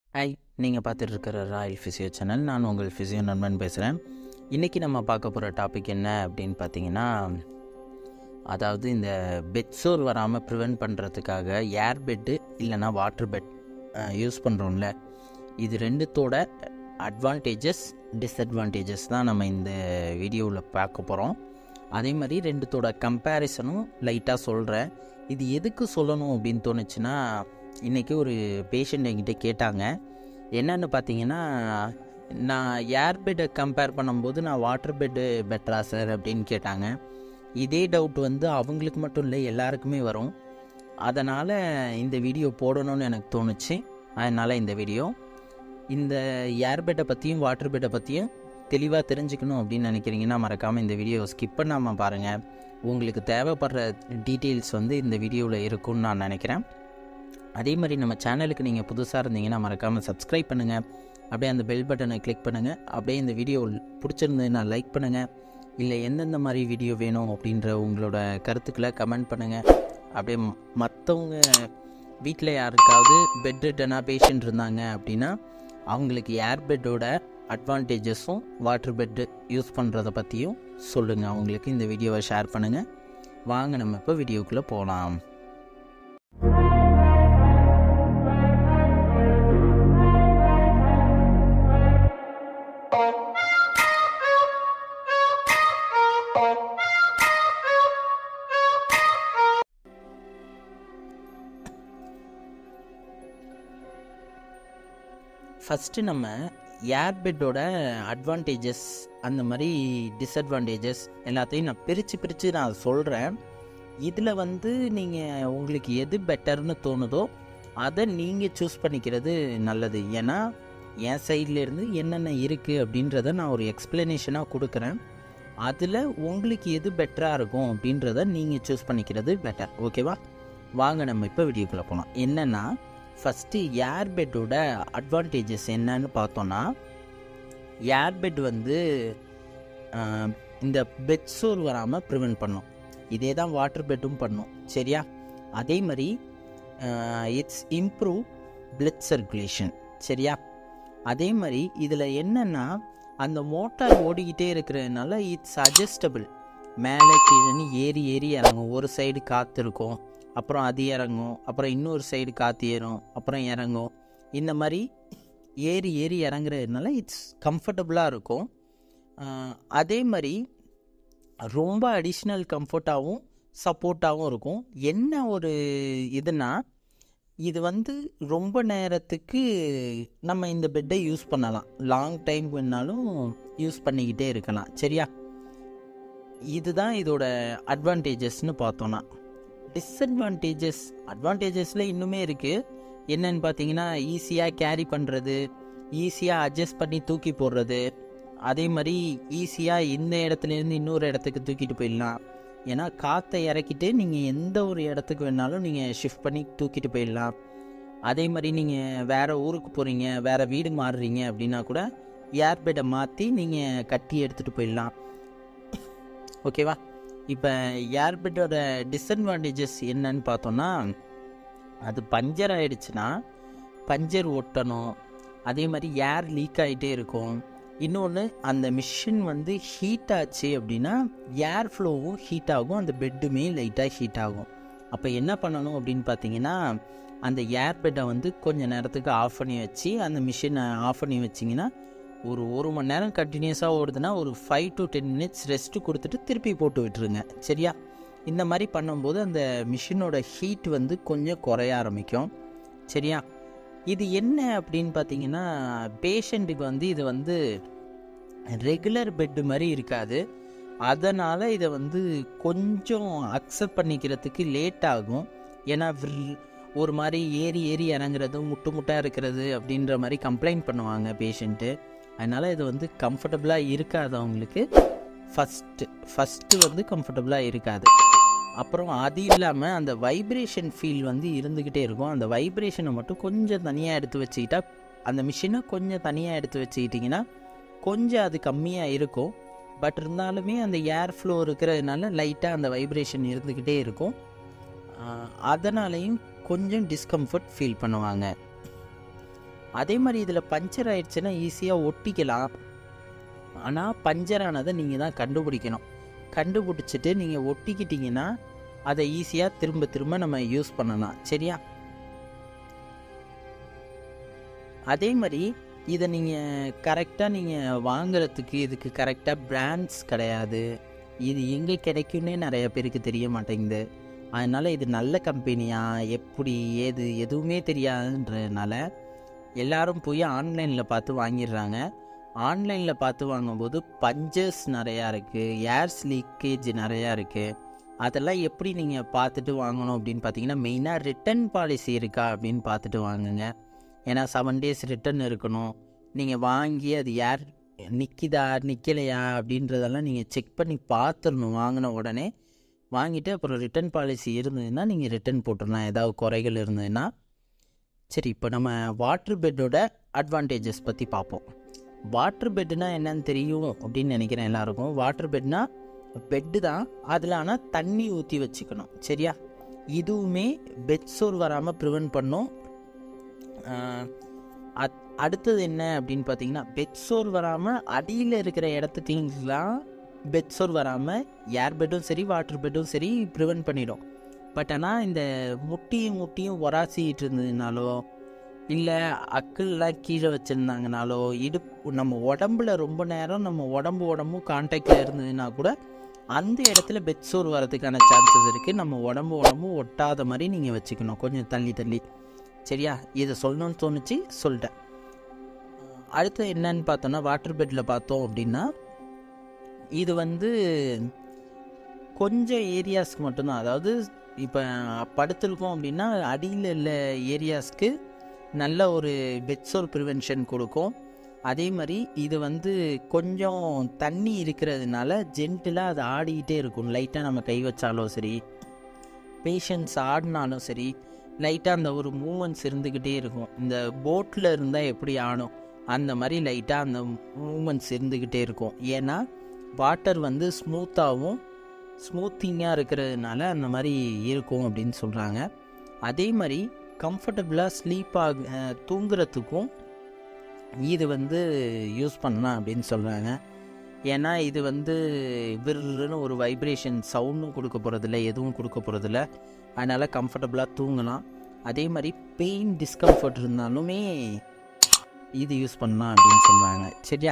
hi நீங்கள் பார்த்துட்டு இருக்கிற ராயல் ஃபிசியோ சேனல் நான் உங்கள் ஃபிசியோ நண்பன் பேசுகிறேன் இன்றைக்கி நம்ம பார்க்க போகிற டாபிக் என்ன அப்படின்னு பார்த்தீங்கன்னா அதாவது இந்த பெட் சோர் வராமல் ப்ரிவெண்ட் பண்ணுறதுக்காக ஏர் பெட்டு இல்லைன்னா வாட்டர் பெட் யூஸ் பண்ணுறோம்ல இது ரெண்டுத்தோட அட்வான்டேஜஸ் டிஸ்அட்வான்டேஜஸ் தான் நம்ம இந்த வீடியோவில் பார்க்க போகிறோம் அதே மாதிரி ரெண்டுத்தோட கம்பேரிசனும் லைட்டாக சொல்கிறேன் இது எதுக்கு சொல்லணும் அப்படின்னு தோணுச்சுன்னா இன்றைக்கி ஒரு பேஷண்ட் என்கிட்ட கேட்டாங்க என்னன்னு பார்த்தீங்கன்னா நான் ஏர் பெட்டை கம்பேர் பண்ணும்போது நான் வாட்டர் பெட்டு பெட்டரா சார் அப்படின்னு கேட்டாங்க இதே டவுட் வந்து அவங்களுக்கு மட்டும் இல்லை எல்லாருக்குமே வரும் அதனால் இந்த வீடியோ போடணும்னு எனக்கு தோணுச்சு அதனால் இந்த வீடியோ இந்த ஏர் பெட்டை பற்றியும் வாட்டர் பெட்டை பற்றியும் தெளிவாக தெரிஞ்சுக்கணும் அப்படின்னு நினைக்கிறீங்கன்னா மறக்காமல் இந்த வீடியோ ஸ்கிப் பண்ணாமல் பாருங்கள் உங்களுக்கு தேவைப்படுற டீட்டெயில்ஸ் வந்து இந்த வீடியோவில் இருக்கும்னு நான் நினைக்கிறேன் அதே மாதிரி நம்ம சேனலுக்கு நீங்கள் புதுசாக இருந்தீங்கன்னா மறக்காமல் சப்ஸ்கிரைப் பண்ணுங்கள் அப்படியே அந்த பெல் பட்டனை கிளிக் பண்ணுங்கள் அப்படியே இந்த வீடியோ பிடிச்சிருந்ததுன்னா லைக் பண்ணுங்கள் இல்லை எந்தெந்த மாதிரி வீடியோ வேணும் அப்படின்ற உங்களோட கருத்துக்களை கமெண்ட் பண்ணுங்கள் அப்படியே மற்றவங்க வீட்டில் யாருக்காவது பெட் ரிட்டனாக பேஷண்ட் இருந்தாங்க அப்படின்னா அவங்களுக்கு ஏர் பெட்டோட அட்வான்டேஜஸும் வாட்டர் பெட்டு யூஸ் பண்ணுறத பற்றியும் சொல்லுங்கள் அவங்களுக்கு இந்த வீடியோவை ஷேர் பண்ணுங்கள் வாங்க நம்ம இப்போ வீடியோக்குள்ளே போகலாம் ஃபஸ்ட்டு நம்ம ஏர்பெட்டோட அட்வான்டேஜஸ் அந்த மாதிரி டிஸ்அட்வான்டேஜஸ் எல்லாத்தையும் நான் பிரித்து பிரித்து நான் சொல்கிறேன் இதில் வந்து நீங்கள் உங்களுக்கு எது பெட்டர்னு தோணுதோ அதை நீங்கள் சூஸ் பண்ணிக்கிறது நல்லது ஏன்னா என் சைட்லேருந்து என்னென்ன இருக்குது அப்படின்றத நான் ஒரு எக்ஸ்ப்ளனேஷனாக கொடுக்குறேன் அதில் உங்களுக்கு எது பெட்டராக இருக்கும் அப்படின்றத நீங்கள் சூஸ் பண்ணிக்கிறது பெட்டர் ஓகேவா வாங்க நம்ம இப்போ வீடியோக்குள்ளே போகலாம் என்னென்னா ஃபஸ்ட்டு ஏர்பெட்டோட அட்வான்டேஜஸ் என்னன்னு பார்த்தோன்னா ஏர்பெட் வந்து இந்த பெட் சோர் வராமல் ப்ரிவெண்ட் பண்ணும் இதே தான் வாட்டர் பெட்டும் பண்ணும் சரியா அதே மாதிரி இட்ஸ் இம்ப்ரூவ் பிளட் சர்க்குலேஷன் சரியா அதே மாதிரி இதில் என்னென்னா அந்த மோட்டார் ஓடிக்கிட்டே இருக்கிறதுனால இட்ஸ் அட்ஜஸ்டபிள் மேலே கீழே ஏறி ஏறி இறங்கும் ஒரு சைடு காற்று இருக்கும் அப்புறம் அது இறங்கும் அப்புறம் இன்னொரு சைடு காற்று ஏறும் அப்புறம் இறங்கும் இந்த மாதிரி ஏறி ஏறி இறங்குறதுனால இட்ஸ் கம்ஃபர்டபுளாக இருக்கும் அதே மாதிரி ரொம்ப அடிஷ்னல் கம்ஃபர்ட்டாகவும் சப்போர்ட்டாகவும் இருக்கும் என்ன ஒரு இதுனா இது வந்து ரொம்ப நேரத்துக்கு நம்ம இந்த பெட்டை யூஸ் பண்ணலாம் லாங் டைம் வேணாலும் யூஸ் பண்ணிக்கிட்டே இருக்கலாம் சரியா இதுதான் இதோட அட்வான்டேஜஸ்னு பார்த்தோன்னா டிஸ்அட்வான்டேஜஸ் அட்வான்டேஜஸில் இன்னுமே இருக்குது என்னன்னு பார்த்தீங்கன்னா ஈஸியாக கேரி பண்ணுறது ஈஸியாக அட்ஜஸ்ட் பண்ணி தூக்கி போடுறது அதே மாதிரி ஈஸியாக இந்த இடத்துலேருந்து இன்னொரு இடத்துக்கு தூக்கிட்டு போயிடலாம் ஏன்னா காற்றை இறக்கிட்டு நீங்கள் எந்த ஒரு இடத்துக்கு வேணாலும் நீங்கள் ஷிஃப்ட் பண்ணி தூக்கிட்டு போயிடலாம் அதே மாதிரி நீங்கள் வேறு ஊருக்கு போகிறீங்க வேறு வீடு மாறுறீங்க அப்படின்னா கூட ஏர்பெட்டை மாற்றி நீங்கள் கட்டி எடுத்துகிட்டு போயிடலாம் ஓகேவா இப்போ ஏர்பெட்டோட டிஸ்அட்வான்டேஜஸ் என்னன்னு பார்த்தோன்னா அது பஞ்சர் ஆகிடுச்சுன்னா பஞ்சர் ஒட்டணும் அதே மாதிரி ஏர் லீக் ஆகிட்டே இருக்கும் இன்னொன்று அந்த மிஷின் வந்து ஹீட் ஆச்சு அப்படின்னா ஏர் ஃப்ளோவும் ஹீட் ஆகும் அந்த பெட்டுமே லைட்டாக ஹீட் ஆகும் அப்போ என்ன பண்ணணும் அப்படின்னு பார்த்தீங்கன்னா அந்த ஏர் பெட்டை வந்து கொஞ்சம் நேரத்துக்கு ஆஃப் பண்ணி வச்சு அந்த மிஷினை ஆஃப் பண்ணி வச்சிங்கன்னா ஒரு ஒரு மணி நேரம் கண்டினியூஸாக ஓடுதுன்னா ஒரு five to ten minutes rest கொடுத்துட்டு திருப்பி போட்டு விட்டுருங்க சரியா இந்த மாதிரி பண்ணும்போது அந்த மிஷினோட ஹீட் வந்து கொஞ்சம் குறைய ஆரம்பிக்கும் சரியா இது என்ன அப்படின்னு பார்த்தீங்கன்னா பேஷண்ட்டுக்கு வந்து இது வந்து ரெகுலர் பெட்டு மாதிரி இருக்காது அதனால் இதை வந்து கொஞ்சம் அக்செப்ட் பண்ணிக்கிறதுக்கு லேட் ஆகும் ஏன்னா ஒரு மாதிரி ஏறி ஏறி இறங்குறது முட்டு முட்டாக இருக்கிறது அப்படின்ற மாதிரி கம்ப்ளைண்ட் பண்ணுவாங்க பேஷண்ட்டு அதனால் இது வந்து கம்ஃபர்டபுளாக இருக்காது அவங்களுக்கு ஃபஸ்ட்டு ஃபஸ்ட்டு வந்து கம்ஃபர்டபுளாக இருக்காது அப்புறம் அது இல்லாமல் அந்த வைப்ரேஷன் ஃபீல் வந்து இருந்துக்கிட்டே இருக்கும் அந்த வைப்ரேஷனை மட்டும் கொஞ்சம் தனியாக எடுத்து வச்சுக்கிட்டா அந்த மிஷினை கொஞ்சம் தனியாக எடுத்து வச்சுக்கிட்டிங்கன்னா கொஞ்சம் அது கம்மியாக இருக்கும் பட் இருந்தாலுமே அந்த ஏர் ஃப்ளோ இருக்கிறதுனால லைட்டாக அந்த வைப்ரேஷன் இருந்துக்கிட்டே இருக்கும் அதனாலையும் கொஞ்சம் டிஸ்கம்ஃபர்ட் ஃபீல் பண்ணுவாங்க அதே மாதிரி இதில் பஞ்சர் ஆயிடுச்சுன்னா ஈஸியாக ஒட்டிக்கலாம் ஆனால் பஞ்சர் ஆனதை நீங்கள் தான் கண்டுபிடிக்கணும் கண்டுபிடிச்சிட்டு நீங்கள் ஒட்டிக்கிட்டீங்கன்னா அதை ஈஸியாக திரும்ப திரும்ப நம்ம யூஸ் பண்ணலாம் சரியா அதே மாதிரி இதை நீங்கள் கரெக்டாக நீங்கள் வாங்குறதுக்கு இதுக்கு கரெக்டாக பிராண்ட்ஸ் கிடையாது இது எங்கே கிடைக்கும்னே நிறைய பேருக்கு தெரிய மாட்டேங்குது அதனால் இது நல்ல கம்பெனியா எப்படி ஏது எதுவுமே தெரியாதுன்றதுனால எல்லாரும் போய் ஆன்லைனில் பார்த்து வாங்கிடுறாங்க ஆன்லைனில் பார்த்து வாங்கும்போது பஞ்சஸ் நிறையா இருக்குது ஏர்ஸ் லீக்கேஜ் நிறையா இருக்குது அதெல்லாம் எப்படி நீங்கள் பார்த்துட்டு வாங்கணும் அப்படின்னு பார்த்தீங்கன்னா மெயினாக ரிட்டர்ன் பாலிசி இருக்கா அப்படின்னு பார்த்துட்டு வாங்குங்க ஏன்னா செவன் டேஸ் ரிட்டர்ன் இருக்கணும் நீங்கள் வாங்கி அது யார் நிற்கிதா நிற்கலையா அப்படின்றதெல்லாம் நீங்கள் செக் பண்ணி பார்த்துடணும் வாங்கின உடனே வாங்கிட்டு அப்புறம் ரிட்டர்ன் பாலிசி இருந்ததுன்னா நீங்கள் ரிட்டர்ன் போட்டுடலாம் ஏதாவது குறைகள் இருந்ததுன்னா சரி இப்போ நம்ம வாட்டர் பெட்டோட அட்வான்டேஜஸ் பற்றி பார்ப்போம் வாட்டர் பெட்டுனா என்னன்னு தெரியும் அப்படின்னு நினைக்கிறேன் எல்லாருக்கும் வாட்டர் பெட்னா பெட்டு தான் அதில் ஆனால் தண்ணி ஊற்றி வச்சுக்கணும் சரியா இதுவுமே பெட் சோர் வராமல் ப்ரிவென்ட் பண்ணும் ஆஹ் அத்- அடுத்தது என்ன அப்படின்னு பார்த்தீங்கன்னா பெட் சோர் வராமல் அடியில் இருக்கிற இடத்துக்குலாம் பெட் சோர் வராமல் ஏர் பெட்டும் சரி வாட்டர் பெட்டும் சரி ப்ரிவென்ட் பண்ணிடும் பட் ஆனால் இந்த முட்டியும் முட்டியும் உராசிக்கிட்டு இருந்ததுனாலோ இல்லை அக்கல்லாம் கீழே வச்சுருந்தாங்கனாலோ இடுப்பு நம்ம உடம்புல ரொம்ப நேரம் நம்ம உடம்பு உடம்பும் கான்டாக்டில் இருந்ததுன்னா கூட அந்த இடத்துல பெட் சோர் வரதுக்கான சான்சஸ் இருக்குது நம்ம உடம்பு உடம்பும் ஒட்டாத மாதிரி நீங்கள் வச்சுக்கணும் கொஞ்சம் தள்ளி தள்ளி சரியா இதை சொல்லணும்னு தோணுச்சு சொல்லிட்டேன் அடுத்து என்னன்னு பார்த்தோன்னா வாட்டர் பெட்டில் பார்த்தோம் அப்படின்னா இது வந்து கொஞ்சம் ஏரியாஸ்க்கு மட்டும்தான் அதாவது இப்போ படுத்திருக்கோம் அப்படின்னா அடியில் உள்ள ஏரியாஸ்க்கு நல்ல ஒரு பெட்சோர் ப்ரிவென்ஷன் கொடுக்கும் அதே மாதிரி இது வந்து கொஞ்சம் தண்ணி இருக்கிறதுனால ஜென்டிலாக அது ஆடிக்கிட்டே இருக்கும் லைட்டாக நம்ம கை வச்சாலும் சரி பேஷண்ட்ஸ் ஆடினாலும் சரி லைட்டாக அந்த ஒரு மூமெண்ட்ஸ் இருந்துக்கிட்டே இருக்கும் இந்த போட்டில் இருந்தால் எப்படி ஆடும் அந்த மாதிரி லைட்டாக அந்த மூமெண்ட்ஸ் இருந்துக்கிட்டே இருக்கும் ஏன்னா வாட்டர் வந்து ஸ்மூத்தாகவும் ஸ்மூத்திங்காக இருக்கிறதுனால அந்த மாதிரி இருக்கும் அப்படின்னு சொல்கிறாங்க அதே மாதிரி கம்ஃபர்டபுளாக ஸ்லீப் ஆக அஹ், தூங்குறதுக்கும் இது வந்து யூஸ் பண்ணலாம் அப்படின்னு சொல்கிறாங்க ஏன்னா இது வந்து விருன்னு ஒரு வைப்ரேஷன் சவுண்டும் கொடுக்க போகிறதில்ல எதுவும் கொடுக்க போகிறதில்ல அதனால் கம்ஃபர்டபுளாக தூங்கலாம் அதே மாதிரி பெயின் டிஸ்கம்ஃபர்ட் இருந்தாலுமே இது யூஸ் பண்ணலாம் அப்படின்னு சொல்லுவாங்க சரியா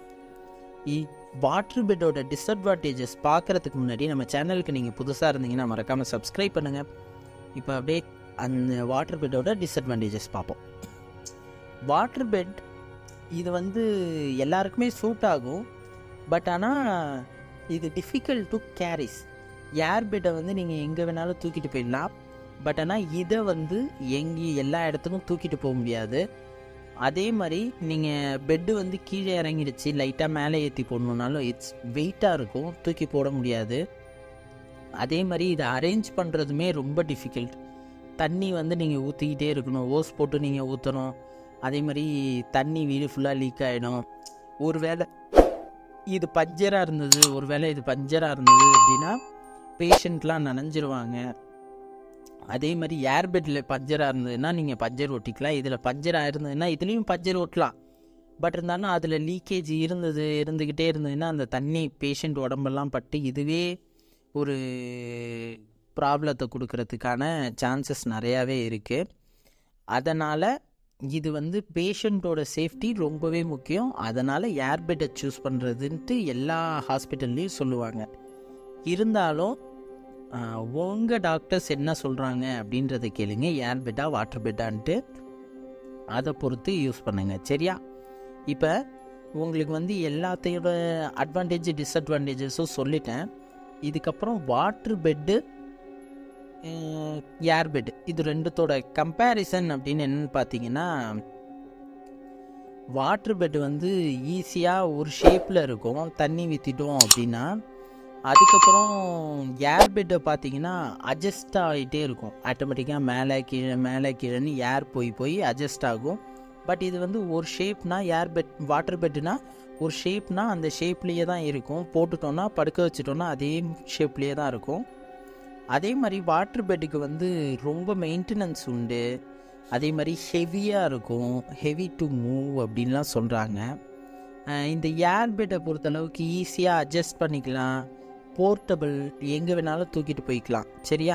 வாட்டர் பெட்டோட டிஸ்அட்வான்டேஜஸ் பார்க்குறதுக்கு முன்னாடி நம்ம சேனலுக்கு நீங்கள் புதுசாக இருந்தீங்கன்னா மறக்காமல் சப்ஸ்கிரைப் பண்ணுங்கள் இப்போ அப்படியே அந்த வாட்டர் பெட்டோட டிஸ்அட்வான்டேஜஸ் பார்ப்போம் வாட்டர் பெட் இது வந்து எல்லாருக்குமே சூட் ஆகும் பட் ஆனால் இது டிஃபிகல்ட் டு கேரிஸ் ஏர் பெட்டை வந்து நீங்கள் எங்கே வேணாலும் தூக்கிட்டு போயிடலாம் பட் ஆனால் இதை வந்து எங்கேயும் எல்லா இடத்துக்கும் தூக்கிட்டு போக முடியாது அதே மாதிரி நீங்கள் பெட்டு வந்து கீழே இறங்கிடுச்சு லைட்டாக மேலே ஏற்றி போடணுன்னாலும் இட்ஸ் வெயிட்டாக இருக்கும் தூக்கி போட முடியாது அதே மாதிரி இதை அரேஞ்ச் பண்ணுறதுமே ரொம்ப டிஃபிகல்ட் தண்ணி வந்து நீங்கள் ஊற்றிக்கிட்டே இருக்கணும் ஓஸ் போட்டு நீங்கள் ஊற்றணும் அதே மாதிரி தண்ணி வீடு ஃபுல்லாக லீக் ஆகிடும் ஒருவேளை இது பஞ்சராக இருந்தது ஒருவேளை இது பஞ்சராக இருந்தது அப்படின்னா பேஷண்ட்லாம் நனைஞ்சிருவாங்க அதே மாதிரி ஏர் பெட்டில் பஞ்சராக இருந்ததுன்னா நீங்கள் பஞ்சர் ஒட்டிக்கலாம் இதில் பஞ்சராக இருந்ததுன்னா இதுலேயும் பஞ்சர் ஒட்டலாம் பட் இருந்தாலும் அதில் லீக்கேஜ் இருந்தது இருந்துக்கிட்டே இருந்ததுன்னா அந்த தண்ணி பேஷண்ட் உடம்பெல்லாம் பட்டு இதுவே ஒரு ப்ராப்ளத்தை கொடுக்கறதுக்கான சான்சஸ் நிறையாவே இருக்குது அதனால் இது வந்து பேஷண்ட்டோட சேஃப்டி ரொம்பவே முக்கியம் அதனால் ஏர் பெட்டை சூஸ் பண்ணுறதுன்ட்டு எல்லா ஹாஸ்பிட்டல்லையும் சொல்லுவாங்க இருந்தாலும் உங்கள் டாக்டர்ஸ் என்ன சொல்கிறாங்க அப்படின்றத கேளுங்க ஏர் பெட்டா வாட்டர் பெட்டான்ட்டு அதை பொறுத்து யூஸ் பண்ணுங்க சரியா இப்போ உங்களுக்கு வந்து எல்லாத்தையோட அட்வான்டேஜ் டிஸ்அட்வான்டேஜஸும் சொல்லிட்டேன் இதுக்கப்புறம் வாட்டர் பெட்டு ஏர் பெட் இது ரெண்டுத்தோட கம்பேரிசன் அப்படின்னு என்னன்னு பார்த்தீங்கன்னா வாட்டர் பெட் வந்து ஈஸியாக ஒரு ஷேப்பில் இருக்கும் தண்ணி விற்றிட்டோம் அப்படின்னா அதுக்கப்புறம் ஏர் பெட்டை பார்த்தீங்கன்னா அட்ஜஸ்ட் ஆகிட்டே இருக்கும் ஆட்டோமேட்டிக்காக மேலே கீழே மேலே கீழேன்னு ஏர் போய் போய் அட்ஜஸ்ட் ஆகும் பட் இது வந்து ஒரு ஷேப்னா ஏர் பெட் வாட்டர் பெட்டுனா ஒரு ஷேப்னா அந்த ஷேப்லேயே தான் இருக்கும் போட்டுட்டோன்னா படுக்க வச்சுட்டோன்னா அதே ஷேப்லேயே தான் இருக்கும் அதே மாதிரி வாட்டர் பெட்டுக்கு வந்து ரொம்ப மெயின்டெனன்ஸ் உண்டு அதே மாதிரி ஹெவியாக இருக்கும் ஹெவி டு மூவ் அப்படின்லாம் சொல்கிறாங்க இந்த ஏர் பெட்டை பொறுத்தளவுக்கு ஈஸியாக அட்ஜஸ்ட் பண்ணிக்கலாம் போர்ட்டபிள் எங்கே வேணாலும் தூக்கிட்டு போய்க்கலாம் சரியா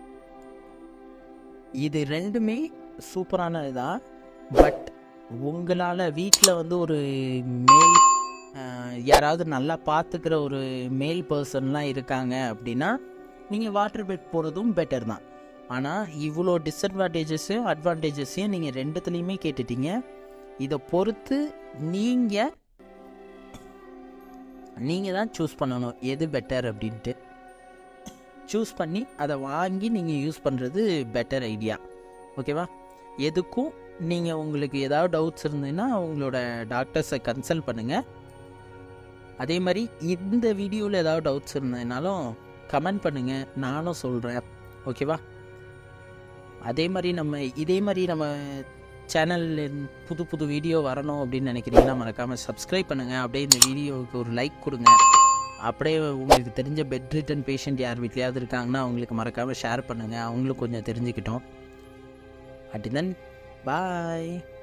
இது ரெண்டுமே சூப்பரானது தான் பட் உங்களால் வீட்டில் வந்து ஒரு மேல் அஹ், யாராவது நல்லா பார்த்துக்கிற ஒரு மேல் பர்சன்லாம் இருக்காங்க அப்படின்னா நீங்கள் வாட்டர் பெட் போகிறதும் பெட்டர் தான் ஆனால் இவ்வளோ டிஸ்அட்வான்டேஜஸையும் அட்வான்டேஜஸையும் நீங்கள் ரெண்டுத்துலேயுமே கேட்டுட்டீங்க இதை பொறுத்து நீங்கள் நீங்கள் தான் சூஸ் பண்ணணும் எது பெட்டர் அப்படின்ட்டு சூஸ் பண்ணி அதை வாங்கி நீங்கள் யூஸ் பண்ணுறது பெட்டர் ஐடியா ஓகேவா எதுக்கும் நீங்கள் உங்களுக்கு ஏதாவது டவுட்ஸ் இருந்ததுன்னா உங்களோட டாக்டர்ஸை கன்சல்ட் பண்ணுங்கள் அதே மாதிரி இந்த வீடியோவில் ஏதாவது டவுட்ஸ் இருந்ததுனாலும் கமெண்ட் பண்ணுங்கள் நானும் சொல்கிறேன் ஓகேவா அதே மாதிரி நம்ம இதே மாதிரி நம்ம சேனலில் புது புது வீடியோ வரணும் அப்படின்னு நினைக்கிறீங்கன்னா மறக்காமல் சப்ஸ்கிரைப் பண்ணுங்கள் அப்படியே இந்த வீடியோவுக்கு ஒரு லைக் கொடுங்க அப்படியே உங்களுக்கு தெரிஞ்ச பெட் ரிட்டன் பேஷண்ட் யார் வீட்லையாவது இருக்காங்கன்னா அவங்களுக்கு மறக்காமல் ஷேர் பண்ணுங்கள் அவங்களும் கொஞ்சம் தெரிஞ்சுக்கிட்டோம் அட் தென் பாய்